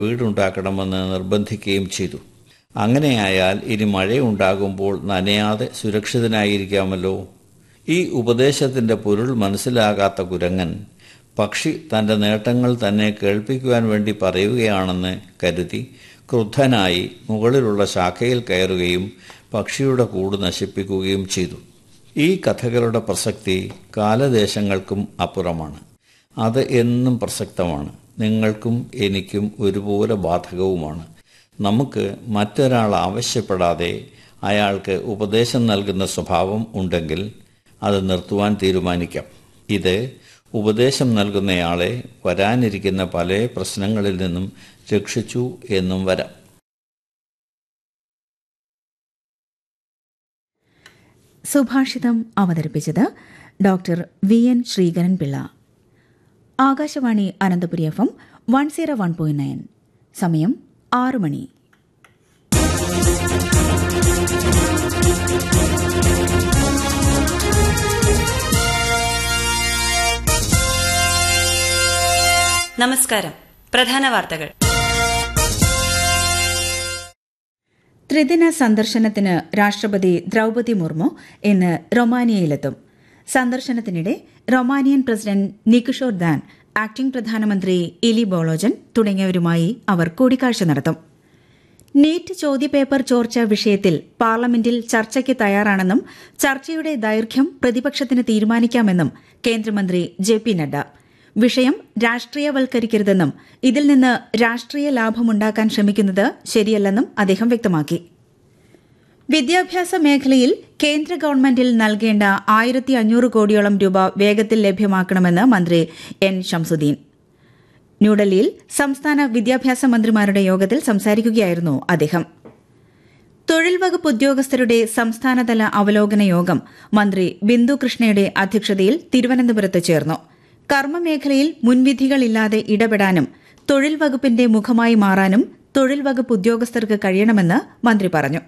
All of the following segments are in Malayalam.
വീടുണ്ടാക്കണമെന്ന് നിർബന്ധിക്കുകയും ചെയ്തു അങ്ങനെയായാൽ ഇനി മഴയുണ്ടാകുമ്പോൾ നനയാതെ സുരക്ഷിതനായിരിക്കാമല്ലോ ഈ ഉപദേശത്തിന്റെ പൊരുൾ മനസ്സിലാകാത്ത കുരങ്ങൻ പക്ഷി തന്റെ നേട്ടങ്ങൾ തന്നെ കേൾപ്പിക്കുവാൻ വേണ്ടി പറയുകയാണെന്ന് കരുതി ക്രുദ്ധനായി മുകളിലുള്ള ശാഖയിൽ കയറുകയും പക്ഷിയുടെ കൂട് നശിപ്പിക്കുകയും ചെയ്തു ഈ കഥകളുടെ പ്രസക്തി കാലദേശങ്ങൾക്കും അപ്പുറമാണ് അത് എന്നും പ്രസക്തമാണ് നിങ്ങൾക്കും എനിക്കും ഒരുപോലെ ബാധകവുമാണ് നമുക്ക് മറ്റൊരാൾ ആവശ്യപ്പെടാതെ അയാൾക്ക് ഉപദേശം നൽകുന്ന സ്വഭാവം ഉണ്ടെങ്കിൽ അത് നിർത്തുവാൻ തീരുമാനിക്കാം ഇത് ഉപദേശം നൽകുന്നയാളെ വരാനിരിക്കുന്ന പല പ്രശ്നങ്ങളിൽ നിന്നും രക്ഷിച്ചു എന്നും വരാം സുഭാഷിതം അവതരിപ്പിച്ചത് doctor V N Sreekaran Pillai Akashvani Ananthapuri F M one zero one point nine സമയം ആറ് മണി നമസ്കാരം പ്രധാന വാർത്തകൾ ത്രിദിന സന്ദർശനത്തിന് രാഷ്ട്രപതി ദ്രൌപതി മുർമു ഇന്ന് റൊമാനിയയിലെത്തും സന്ദർശനത്തിനിടെ Romanian president Nicusor Dan acting പ്രധാനമന്ത്രി ഇലി ബോളോജൻ തുടങ്ങിയവരുമായി അവർ കൂടിക്കാഴ്ച നടത്തും നീറ്റ് ചോദ്യപേപ്പർ ചോർച്ച വിഷയത്തിൽ പാർലമെന്റിൽ ചർച്ചയ്ക്ക് തയ്യാറാണെന്നും ചർച്ചയുടെ ദൈർഘ്യം പ്രതിപക്ഷത്തിന് തീരുമാനിക്കാമെന്നും കേന്ദ്രമന്ത്രി ജെ പി നഡ്ഡ വിഷയം രാഷ്ട്രീയവൽക്കരിക്കരുതെന്നും ഇതിൽ നിന്ന് രാഷ്ട്രീയ ലാഭമുണ്ടാക്കാൻ ശ്രമിക്കുന്നത് ശരിയല്ലെന്നും അദ്ദേഹം വ്യക്തമാക്കി വിദ്യാഭ്യാസ മേഖലയിൽ കേന്ദ്ര ഗവൺമെന്റിൽ നൽകേണ്ട ആയിരത്തി അഞ്ഞൂറ് കോടിയോളം രൂപ വേഗത്തിൽ ലഭ്യമാക്കണമെന്ന് മന്ത്രി എൻ ഷംസുദ്ദീൻ ന്യൂഡൽഹിയിൽ സംസ്ഥാന വിദ്യാഭ്യാസ മന്ത്രിമാരുടെ യോഗത്തിൽ സംസാരിക്കുകയായിരുന്നു അദ്ദേഹം തൊഴിൽ വകുപ്പ് ഉദ്യോഗസ്ഥരുടെ സംസ്ഥാനതല അവലോകന യോഗം മന്ത്രി ബിന്ദു കൃഷ്ണയുടെ അധ്യക്ഷതയിൽ തിരുവനന്തപുരത്ത് ചേർന്നു കർമ്മമേഖലയിൽ മുൻവിധികളില്ലാതെ ഇടപെടാനും തൊഴിൽ വകുപ്പിന്റെ മുഖമായി മാറാനും തൊഴിൽ വകുപ്പ് ഉദ്യോഗസ്ഥർക്ക് കഴിയണമെന്ന് മന്ത്രി പറഞ്ഞു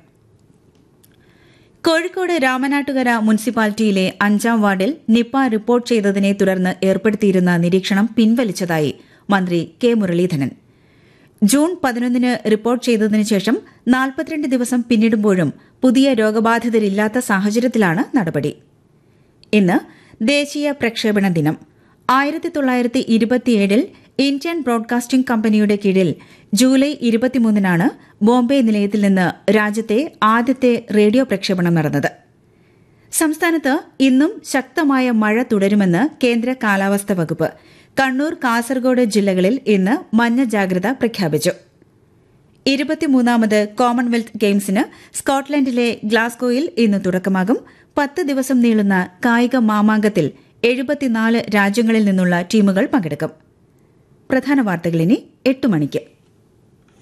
കോഴിക്കോട് രാമനാട്ടുകര മുനിസിപ്പാലിറ്റിയിലെ അഞ്ചാം വാർഡിൽ നിപ്പ റിപ്പോർട്ട് ചെയ്തതിനെ തുടർന്ന് ഏർപ്പെടുത്തിയിരുന്ന നിരീക്ഷണം പിൻവലിച്ചതായി മന്ത്രി കെ മുരളീധരൻ ജൂൺ പതിനൊന്നിന് റിപ്പോർട്ട് ചെയ്തതിനു ശേഷം നാൽപ്പത്തിരണ്ട് ദിവസം പിന്നിടുമ്പോഴും പുതിയ രോഗബാധിതരില്ലാത്ത സാഹചര്യത്തിലാണ് നടപടി ഇന്ന് ദേശീയ പ്രക്ഷേപണ ദിനം ആയിരത്തി തൊള്ളായിരത്തി ഇരുപത്തിയേഴിൽ ഇന്ത്യൻ ബ്രോഡ്കാസ്റ്റിംഗ് കമ്പനിയുടെ കീഴിൽ ജൂലൈ ഇരുപത്തിമൂന്നിനാണ് ബോംബെ നിലയത്തിൽ നിന്ന് രാജ്യത്തെ ആദ്യത്തെ റേഡിയോ പ്രക്ഷേപണം നടന്നത് സംസ്ഥാനത്ത് ഇന്നും ശക്തമായ മഴ തുടരുമെന്ന് കേന്ദ്ര കാലാവസ്ഥാ വകുപ്പ് കണ്ണൂർ കാസർഗോഡ് ജില്ലകളിൽ ഇന്ന് മഞ്ഞ ജാഗ്രത പ്രഖ്യാപിച്ചു ഇരുപത്തിമൂന്നാമത് കോമൺവെൽത്ത് ഗെയിംസിന് സ്കോട്ട്ലൻഡിലെ ഗ്ലാസ്ഗോയിൽ ഇന്ന് തുടക്കമാകും പത്ത് ദിവസം നീളുന്ന കായിക മാമാങ്കത്തിൽ എഴുപത്തിനാല് രാജ്യങ്ങളിൽ നിന്നുള്ള ടീമുകൾ പങ്കെടുക്കും പ്രധാന വാർത്തകൾ ഇനി എട്ട് മണിക്ക്